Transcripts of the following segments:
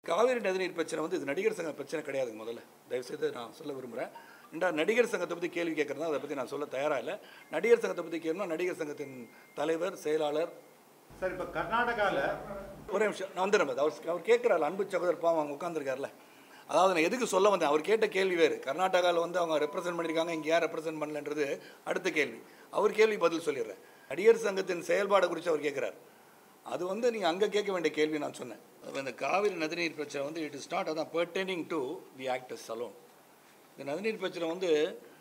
காவிரி நதிநீர் பிரச்சனை வந்து இது நடிகர் சங்க பிரச்சனை கிடையாதுங்க முதல்ல தயவுசெய்து நான் சொல்ல விரும்புகிறேன் ரெண்டா நடிகர் சங்கத்தை பற்றி கேள்வி கேட்குறதா அதை பற்றி நான் சொல்ல தயாராக இல்லை நடிகர் சங்கத்தை பற்றி கேட்கணும் நடிகர் சங்கத்தின் தலைவர் செயலாளர் சார் இப்போ கர்நாடகாவில் ஒரே நிமிஷம் நான் வந்துடுறேன் அவர் அவர் கேட்குறாரு அன்பு சகோதரர் பாவம் அவங்க உட்காந்துருக்காருல அதாவது நான் எதுக்கு சொல்ல வந்தேன் அவர் கேட்ட கேள்வி வேறு கர்நாடகாவில் வந்து அவங்க ரெப்ரசென்ட் பண்ணியிருக்காங்க இங்கே யார் ரெப்ரசென்ட் பண்ணலன்றது அடுத்த கேள்வி அவர் கேள்வி பதில் சொல்லிடுறேன் நடிகர் சங்கத்தின் செயல்பாடு குறித்து அவர் கேட்குறாரு அது வந்து நீங்கள் அங்கே கேட்க வேண்டிய கேள்வி நான் சொன்னேன் அப்ப இந்த காவிரி நதிநீர் பிரச்சனை வந்து இட் இஸ் நாட் அதான் burdening to the actors alone இந்த நதிநீர் பிரச்சனை வந்து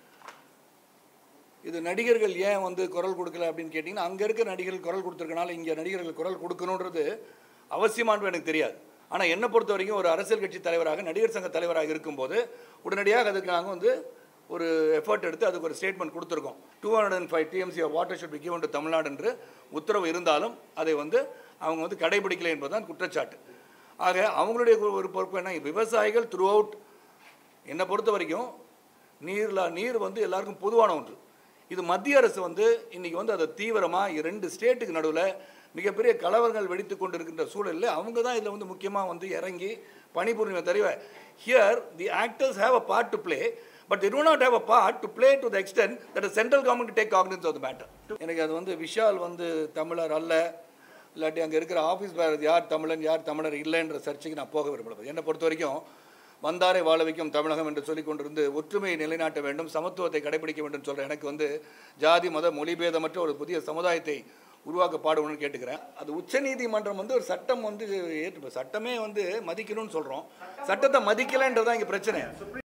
இது நடிகர்கள் ஏன் வந்து குரல் கொடுக்கல அப்படின்னு கேட்டிங்கன்னா அங்கே இருக்க நடிகர்கள் குரல் கொடுத்துருக்கனால இங்கே நடிகர்கள் குரல் கொடுக்கணுன்றது அவசியமானது எனக்கு தெரியாது ஆனால் என்னை பொறுத்த வரைக்கும் ஒரு அரசியல் கட்சி தலைவராக நடிகர் சங்க தலைவராக இருக்கும்போது உடனடியாக அதுக்கு நாங்கள் வந்து ஒரு எஃபர்ட் எடுத்து அதுக்கு ஒரு ஸ்டேட்மெண்ட் கொடுத்துருக்கோம் two hundred and five TMC water should be given to Tamil Nadu என்று உத்தரவு இருந்தாலும் அதை வந்து அவங்க வந்து கடைபிடிக்கலை என்பதுதான் குற்றச்சாட்டு ஆக அவங்களுடைய ஒரு பொறுப்பு என்ன விவசாயிகள் த்ரூ அவுட் என்னை பொறுத்த வரைக்கும் நீர்ல நீர் வந்து எல்லாருக்கும் பொதுவான ஒன்று இது மத்திய அரசு வந்து இன்னைக்கு வந்து அதை தீவிரமாக ரெண்டு ஸ்டேட்டுக்கு நடுவில் மிகப்பெரிய கலவரங்கள் வெடித்து கொண்டிருக்கின்ற சூழலில் அவங்க தான் இதில் வந்து முக்கியமாக வந்து இறங்கி பணிபுரிமை தவிர here the actors have a part to play but they do not have a part to play to the extent that the central government take cognizance of the matter எனக்கு அது வந்து விஷால் வந்து தமிழர் அல்ல இல்லாட்டி அங்கே இருக்கிற ஆஃபீஸ் பேர் யார் தமிழன் யார் தமிழர் இல்லைன்ற சர்ச்சைக்கு நான் போக விரும்பல என்னை பொறுத்த வரைக்கும் வந்தாரை வாழ வைக்கும் தமிழகம் என்று சொல்லிக் கொண்டிருந்து ஒற்றுமையை நிலைநாட்ட வேண்டும் சமத்துவத்தை கடைபிடிக்க வேண்டும் சொல்ற எனக்கு வந்து ஜாதி மத மொழிபேதமற்ற ஒரு புதிய சமுதாயத்தை உருவாக்க பாடுவோம்னு கேட்டுக்கிறேன் அது உச்சநீதிமன்றம் வந்து ஒரு சட்டம் வந்து ஏற்று சட்டமே வந்து மதிக்கணும்னு சொல்கிறோம் சட்டத்தை மதிக்கலைன்றது தான் இங்கே பிரச்சனை